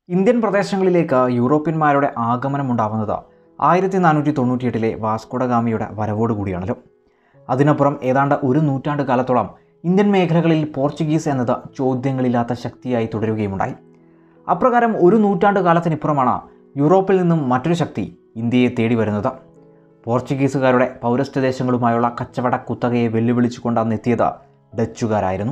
Indian പ്രദേശങ്ങളിലേക്ക് യൂറോപ്യന്മാരുടെ ആഗമനമുണ്ടാവുന്നത് ആയിരത്തി നാനൂറ്റി തൊണ്ണൂറ്റിയെട്ടിലെ വാസ്കോഡഗാമിയുടെ വരവോടുകൂടിയാണല്ലോ അതിനപ്പുറം ഏതാണ്ട് ഒരു നൂറ്റാണ്ട് കാലത്തോളം ഇന്ത്യൻ മേഖലകളിൽ പോർച്ചുഗീസ് എന്നത് ചോദ്യങ്ങളില്ലാത്ത ശക്തിയായി തുടരുകയുമുണ്ടായി അപ്രകാരം ഒരു നൂറ്റാണ്ട് കാലത്തിനിപ്പുറമാണ് യൂറോപ്പിൽ നിന്നും മറ്റൊരു ശക്തി ഇന്ത്യയെ തേടി വരുന്നത് പോർച്ചുഗീസുകാരുടെ പൗരസ്ത്യദേശങ്ങളുമായുള്ള കച്ചവട കുത്തകയെ വെല്ലുവിളിച്ചുകൊണ്ട് അന്നെത്തിയത് ഡച്ചുകാരായിരുന്നു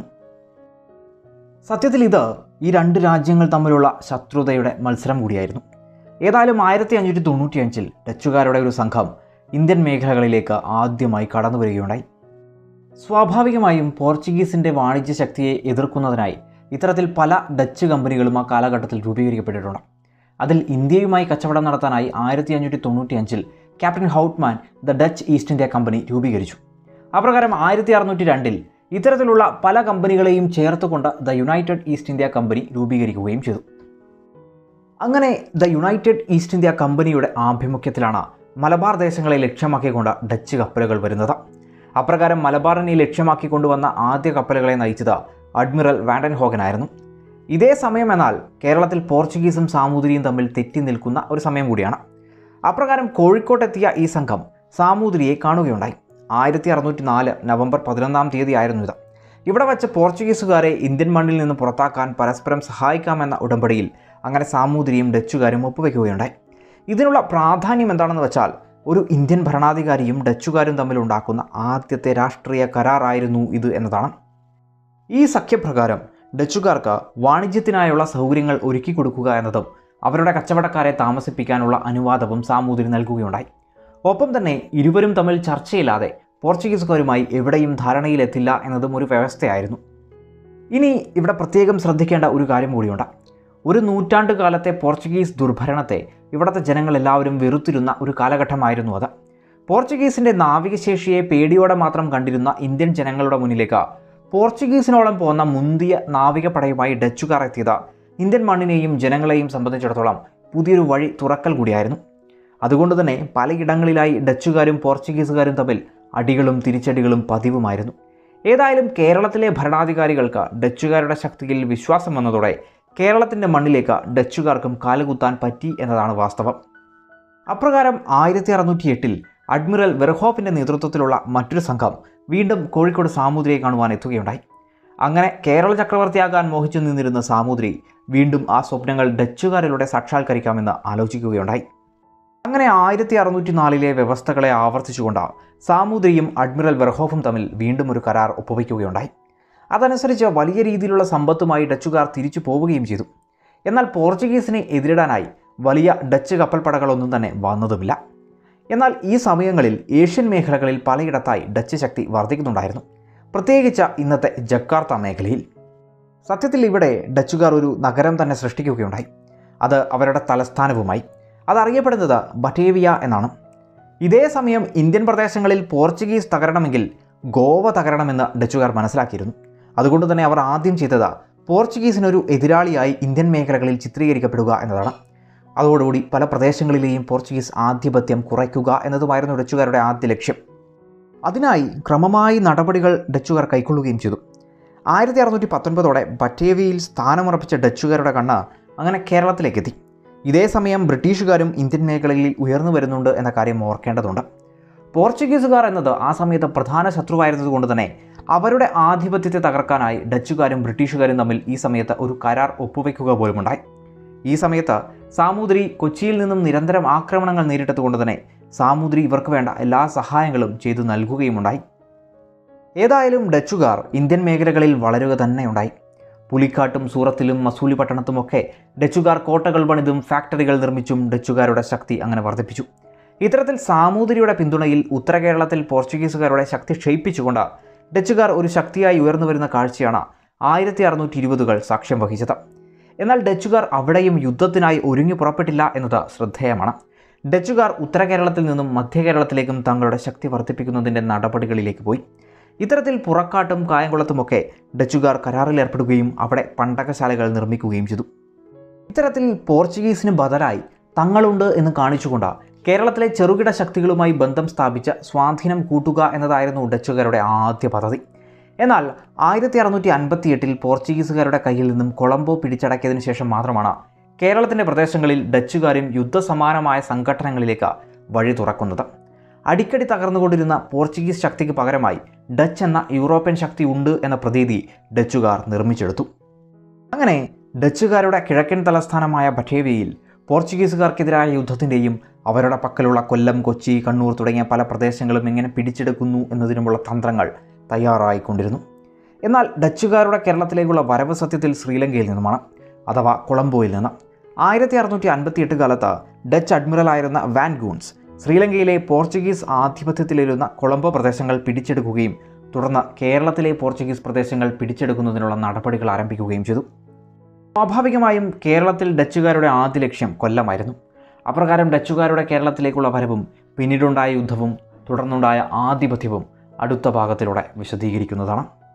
സത്യത്തിൽ ഇത് ഈ രണ്ട് രാജ്യങ്ങൾ തമ്മിലുള്ള ശത്രുതയുടെ മത്സരം കൂടിയായിരുന്നു ഏതായാലും ആയിരത്തി അഞ്ഞൂറ്റി തൊണ്ണൂറ്റിയഞ്ചിൽ ഡച്ചുകാരുടെ ഒരു സംഘം ഇന്ത്യൻ മേഖലകളിലേക്ക് ആദ്യമായി കടന്നു വരികയുണ്ടായി സ്വാഭാവികമായും പോർച്ചുഗീസിൻ്റെ വാണിജ്യ ശക്തിയെ എതിർക്കുന്നതിനായി ഇത്തരത്തിൽ പല ഡച്ച് കമ്പനികളും ആ കാലഘട്ടത്തിൽ രൂപീകരിക്കപ്പെട്ടിട്ടുണ്ട് അതിൽ ഇന്ത്യയുമായി കച്ചവടം നടത്താനായി ആയിരത്തി അഞ്ഞൂറ്റി തൊണ്ണൂറ്റിയഞ്ചിൽ captain Houtman the Dutch East India Company രൂപീകരിച്ചു അപ്രകാരം ആയിരത്തി അറുന്നൂറ്റി രണ്ടിൽ ഇത്തരത്തിലുള്ള പല കമ്പനികളെയും ചേർത്തുകൊണ്ട് the United East India Company രൂപീകരിക്കുകയും ചെയ്തു അങ്ങനെ ദ യുണൈറ്റഡ് ഈസ്റ്റ് ഇന്ത്യ കമ്പനിയുടെ ആഭിമുഖ്യത്തിലാണ് മലബാർ ദേശങ്ങളെ ലക്ഷ്യമാക്കിക്കൊണ്ട് ഡച്ച് കപ്പലുകൾ വരുന്നത് അപ്രകാരം മലബാറിനെ ലക്ഷ്യമാക്കി കൊണ്ടുവന്ന ആദ്യ കപ്പലുകളെ നയിച്ചത് അഡ്മിറൽ വാൻഡൻ ഹോഗനായിരുന്നു ഇതേ സമയം എന്നാൽ കേരളത്തിൽ പോർച്ചുഗീസും സാമൂതിരിയും തമ്മിൽ തെറ്റി നിൽക്കുന്ന ഒരു സമയം കൂടിയാണ് അപ്രകാരം കോഴിക്കോട്ടെത്തിയ ഈ സംഘം സാമൂതിരിയെ കാണുകയുണ്ടായി ആയിരത്തി അറുന്നൂറ്റി നാല് നവംബർ പതിനൊന്നാം തീയതി ആയിരുന്നു ഇത് ഇവിടെ വച്ച് പോർച്ചുഗീസുകാരെ ഇന്ത്യൻ മണ്ണിൽ നിന്ന് പുറത്താക്കാൻ പരസ്പരം സഹായിക്കാമെന്ന ഉടമ്പടിയിൽ അങ്ങനെ സാമൂതിരിയും ഡച്ചുകാരും ഒപ്പുവെക്കുകയുണ്ടായി ഇതിനുള്ള പ്രാധാന്യം എന്താണെന്ന് വെച്ചാൽ ഒരു ഇന്ത്യൻ ഭരണാധികാരിയും ഡച്ചുകാരും തമ്മിൽ ഉണ്ടാക്കുന്ന ആദ്യത്തെ രാഷ്ട്രീയ കരാറായിരുന്നു ഇത് എന്നതാണ് ഈ സഖ്യപ്രകാരം ഡച്ചുകാർക്ക് വാണിജ്യത്തിനായുള്ള സൗകര്യങ്ങൾ ഒരുക്കി കൊടുക്കുക എന്നതും അവരുടെ കച്ചവടക്കാരെ താമസിപ്പിക്കാനുള്ള അനുവാദവും സാമൂതിരി നൽകുകയുണ്ടായി ഒപ്പം തന്നെ ഇരുവരും തമ്മിൽ ചർച്ചയില്ലാതെ പോർച്ചുഗീസുകാരുമായി എവിടെയും ധാരണയിലെത്തില്ല എന്നതും ഒരു വ്യവസ്ഥയായിരുന്നു ഇനി ഇവിടെ പ്രത്യേകം ശ്രദ്ധിക്കേണ്ട ഒരു കാര്യം കൂടിയുണ്ട് ഒരു നൂറ്റാണ്ട് കാലത്തെ പോർച്ചുഗീസ് ദുർഭരണത്തെ ഇവിടുത്തെ ജനങ്ങൾ എല്ലാവരും വെറുത്തിരുന്ന ഒരു കാലഘട്ടമായിരുന്നു അത് പോർച്ചുഗീസിൻ്റെ നാവികശേഷിയെ പേടിയോടെ മാത്രം കണ്ടിരുന്ന ഇന്ത്യൻ ജനങ്ങളുടെ മുന്നിലേക്ക് പോർച്ചുഗീസിനോളം പോന്ന മുന്തിയ നാവികപ്പടയുമായി ഡച്ചുകാർ എത്തിയത് ഇന്ത്യൻ മണ്ണിനെയും ജനങ്ങളെയും സംബന്ധിച്ചിടത്തോളം പുതിയൊരു വഴി തുറക്കൽ കൂടിയായിരുന്നു അതുകൊണ്ട് തന്നെ പലയിടങ്ങളിലായി ഡച്ചുകാരും പോർച്ചുഗീസുകാരും തമ്മിൽ അടികളും തിരിച്ചടികളും പതിവുമായിരുന്നു ഏതായാലും കേരളത്തിലെ ഭരണാധികാരികൾക്ക് ഡച്ചുകാരുടെ ശക്തിയിൽ വിശ്വാസം വന്നതോടെ കേരളത്തിൻ്റെ മണ്ണിലേക്ക് ഡച്ചുകാർക്കും കാലുകുത്താൻ പറ്റി എന്നതാണ് വാസ്തവം അപ്രകാരം ആയിരത്തി അറുന്നൂറ്റി എട്ടിൽ അഡ്മിറൽ വെർഹോഫിൻ്റെ നേതൃത്വത്തിലുള്ള മറ്റൊരു സംഘം വീണ്ടും കോഴിക്കോട് സാമൂതിരിയെ കാണുവാൻ എത്തുകയുണ്ടായി അങ്ങനെ കേരള ചക്രവർത്തിയാകാൻ മോഹിച്ചു നിന്നിരുന്ന സാമൂതിരി വീണ്ടും ആ സ്വപ്നങ്ങൾ ഡച്ചുകാരിലൂടെ സാക്ഷാത്കരിക്കാമെന്ന് ആലോചിക്കുകയുണ്ടായി അങ്ങനെ ആയിരത്തി അറുന്നൂറ്റി നാലിലെ വ്യവസ്ഥകളെ ആവർത്തിച്ചുകൊണ്ട് സാമൂതിരിയും അഡ്മിറൽ വെർഹോഫും തമ്മിൽ വീണ്ടും ഒരു കരാർ ഒപ്പുവയ്ക്കുകയുണ്ടായി അതനുസരിച്ച് വലിയ രീതിയിലുള്ള സമ്പത്തുമായി ഡച്ചുകാർ തിരിച്ചു പോവുകയും ചെയ്തു എന്നാൽ പോർച്ചുഗീസിനെ എതിരിടാനായി വലിയ ഡച്ച് കപ്പൽപ്പടകളൊന്നും തന്നെ വന്നതുമില്ല എന്നാൽ ഈ സമയങ്ങളിൽ ഏഷ്യൻ മേഖലകളിൽ പലയിടത്തായി ഡച്ച് ശക്തി വർദ്ധിക്കുന്നുണ്ടായിരുന്നു പ്രത്യേകിച്ച് ഇന്നത്തെ ജക്കാർത്ത മേഖലയിൽ സത്യത്തിൽ ഇവിടെ ഡച്ചുകാർ ഒരു നഗരം തന്നെ സൃഷ്ടിക്കുകയുണ്ടായി അത് അവരുടെ തലസ്ഥാനവുമായി അതറിയപ്പെടുന്നത് ബറ്റേവിയ എന്നാണ് ഇതേ സമയം ഇന്ത്യൻ പ്രദേശങ്ങളിൽ പോർച്ചുഗീസ് തകരണമെങ്കിൽ ഗോവ തകരണമെന്ന് ഡച്ചുകാർ മനസ്സിലാക്കിയിരുന്നു അതുകൊണ്ട് തന്നെ അവർ ആദ്യം ചെയ്തത് പോർച്ചുഗീസിനൊരു എതിരാളിയായി ഇന്ത്യൻ മേഖലകളിൽ ചിത്രീകരിക്കപ്പെടുക എന്നതാണ് അതോടുകൂടി പല പ്രദേശങ്ങളിലെയും പോർച്ചുഗീസ് ആധിപത്യം കുറയ്ക്കുക എന്നതുമായിരുന്നു ഡച്ചുകാരുടെ ആദ്യ ലക്ഷ്യം അതിനായി ക്രമമായി നടപടികൾ ഡച്ചുകാർ കൈക്കൊള്ളുകയും ചെയ്തു ആയിരത്തി അറുന്നൂറ്റി പത്തൊൻപതോടെ ബറ്റേവിയിൽ സ്ഥാനമുറപ്പിച്ച ഡച്ചുകാരുടെ കണ്ണ് അങ്ങനെ കേരളത്തിലേക്കെത്തി ഇതേ സമയം ബ്രിട്ടീഷുകാരും ഇന്ത്യൻ മേഖലയിൽ ഉയർന്നു വരുന്നുണ്ട് എന്ന കാര്യം ഓർക്കേണ്ടതുണ്ട് പോർച്ചുഗീസുകാർ എന്നത് ആ സമയത്ത് പ്രധാന ശത്രുവായിരുന്നതുകൊണ്ട് തന്നെ അവരുടെ ആധിപത്യത്തെ തകർക്കാനായി ഡച്ചുകാരും ബ്രിട്ടീഷുകാരും തമ്മിൽ ഈ സമയത്ത് ഒരു കരാർ ഒപ്പുവെക്കുക പോലുമുണ്ടായി ഈ സമയത്ത് സാമൂതിരി കൊച്ചിയിൽ നിന്നും നിരന്തരം ആക്രമണങ്ങൾ നേരിട്ടതുകൊണ്ട് തന്നെ സാമൂതിരി ഇവർക്ക് വേണ്ട എല്ലാ സഹായങ്ങളും ചെയ്തു നൽകുകയുമുണ്ടായി ഏതായാലും ഡച്ചുകാർ ഇന്ത്യൻ മേഖലകളിൽ വളരുക തന്നെയുണ്ടായി പുലിക്കാട്ടും സൂറത്തിലും മസൂലി പട്ടണത്തുമൊക്കെ ഡച്ചുകാർ കോട്ടകൾ പണിതും ഫാക്ടറികൾ നിർമ്മിച്ചും ഡച്ചുകാരുടെ ശക്തി അങ്ങനെ വർദ്ധിപ്പിച്ചു ഇത്തരത്തിൽ സാമൂതിരിയുടെ പിന്തുണയിൽ ഉത്തര കേരളത്തിൽ പോർച്ചുഗീസുകാരുടെ ശക്തി ക്ഷയിപ്പിച്ചുകൊണ്ട് ഡച്ചുകാർ ഒരു ശക്തിയായി ഉയർന്നു വരുന്ന കാഴ്ചയാണ് ആയിരത്തി അറുന്നൂറ്റി ഇരുപതുകൾ സാക്ഷ്യം വഹിച്ചത് എന്നാൽ ഡച്ചുകാർ അവിടെയും യുദ്ധത്തിനായി ഒരുങ്ങി പുറപ്പെട്ടില്ല എന്നത് ശ്രദ്ധേയമാണ് ഡച്ചുകാർ ഉത്തര കേരളത്തിൽ നിന്നും മധ്യ കേരളത്തിലേക്കും തങ്ങളുടെ ശക്തി വർദ്ധിപ്പിക്കുന്നതിൻ്റെ നടപടികളിലേക്ക് പോയി ഇത്തരത്തിൽ പുറക്കാട്ടും കായംകുളത്തുമൊക്കെ ഡച്ചുകാർ കരാറിൽ ഏർപ്പെടുകയും അവിടെ പണ്ടകശാലകൾ നിർമ്മിക്കുകയും ചെയ്തു ഇത്തരത്തിൽ പോർച്ചുഗീസിന് ബദലായി തങ്ങളുണ്ട് എന്ന് കാണിച്ചുകൊണ്ട് കേരളത്തിലെ ചെറുകിട ശക്തികളുമായി ബന്ധം സ്ഥാപിച്ച് സ്വാധീനം കൂട്ടുക എന്നതായിരുന്നു ഡച്ചുകാരുടെ ആദ്യ പദ്ധതി എന്നാൽ ആയിരത്തി അറുന്നൂറ്റി അൻപത്തി എട്ടിൽ പോർച്ചുഗീസുകാരുടെ കയ്യിൽ നിന്നും കൊളംബോ പിടിച്ചടക്കിയതിനു ശേഷം മാത്രമാണ് കേരളത്തിൻ്റെ പ്രദേശങ്ങളിൽ ഡച്ചുകാരും യുദ്ധസമാനമായ സംഘടനകളിലേക്ക് വഴി തുറക്കുന്നത് അടിക്കടി തകർന്നുകൊണ്ടിരുന്ന പോർച്ചുഗീസ് ശക്തിക്ക് പകരമായി ഡച്ച് എന്ന യൂറോപ്യൻ ശക്തി ഉണ്ട് എന്ന പ്രതീതി ഡച്ചുകാർ നിർമ്മിച്ചെടുത്തു അങ്ങനെ ഡച്ചുകാരുടെ കിഴക്കൻ തലസ്ഥാനമായ ബട്ടേവിയയിൽ പോർച്ചുഗീസുകാർക്കെതിരായ യുദ്ധത്തിൻ്റെയും അവരുടെ പക്കലുള്ള കൊല്ലം കൊച്ചി കണ്ണൂർ തുടങ്ങിയ പല പ്രദേശങ്ങളും എങ്ങനെ പിടിച്ചെടുക്കുന്നു എന്നതിനുമുള്ള തന്ത്രങ്ങൾ തയ്യാറായിക്കൊണ്ടിരുന്നു എന്നാൽ ഡച്ചുകാരുടെ കേരളത്തിലേക്കുള്ള വരവ് സത്യത്തിൽ ശ്രീലങ്കയിൽ നിന്നുമാണ് അഥവാ കൊളംബോയിൽ നിന്ന് ആയിരത്തി അറുന്നൂറ്റി അൻപത്തിയെട്ട് കാലത്ത് ഡച്ച് അഡ്മിറലായിരുന്ന വാൻ ഗൂൺസ് ശ്രീലങ്കയിലെ പോർച്ചുഗീസ് ആധിപത്യത്തിലിരുന്ന കൊളംബോ പ്രദേശങ്ങൾ പിടിച്ചെടുക്കുകയും തുടർന്ന് കേരളത്തിലെ പോർച്ചുഗീസ് പ്രദേശങ്ങൾ പിടിച്ചെടുക്കുന്നതിനുള്ള നടപടികൾ ആരംഭിക്കുകയും ചെയ്തു സ്വാഭാവികമായും കേരളത്തിൽ ഡച്ചുകാരുടെ ആദ്യ ലക്ഷ്യം കൊല്ലമായിരുന്നു അപ്രകാരം ഡച്ചുകാരുടെ കേരളത്തിലേക്കുള്ള വരവും പിന്നീടുണ്ടായ യുദ്ധവും തുടർന്നുണ്ടായ ആധിപത്യവും അടുത്ത ഭാഗത്തിലൂടെ വിശദീകരിക്കുന്നതാണ്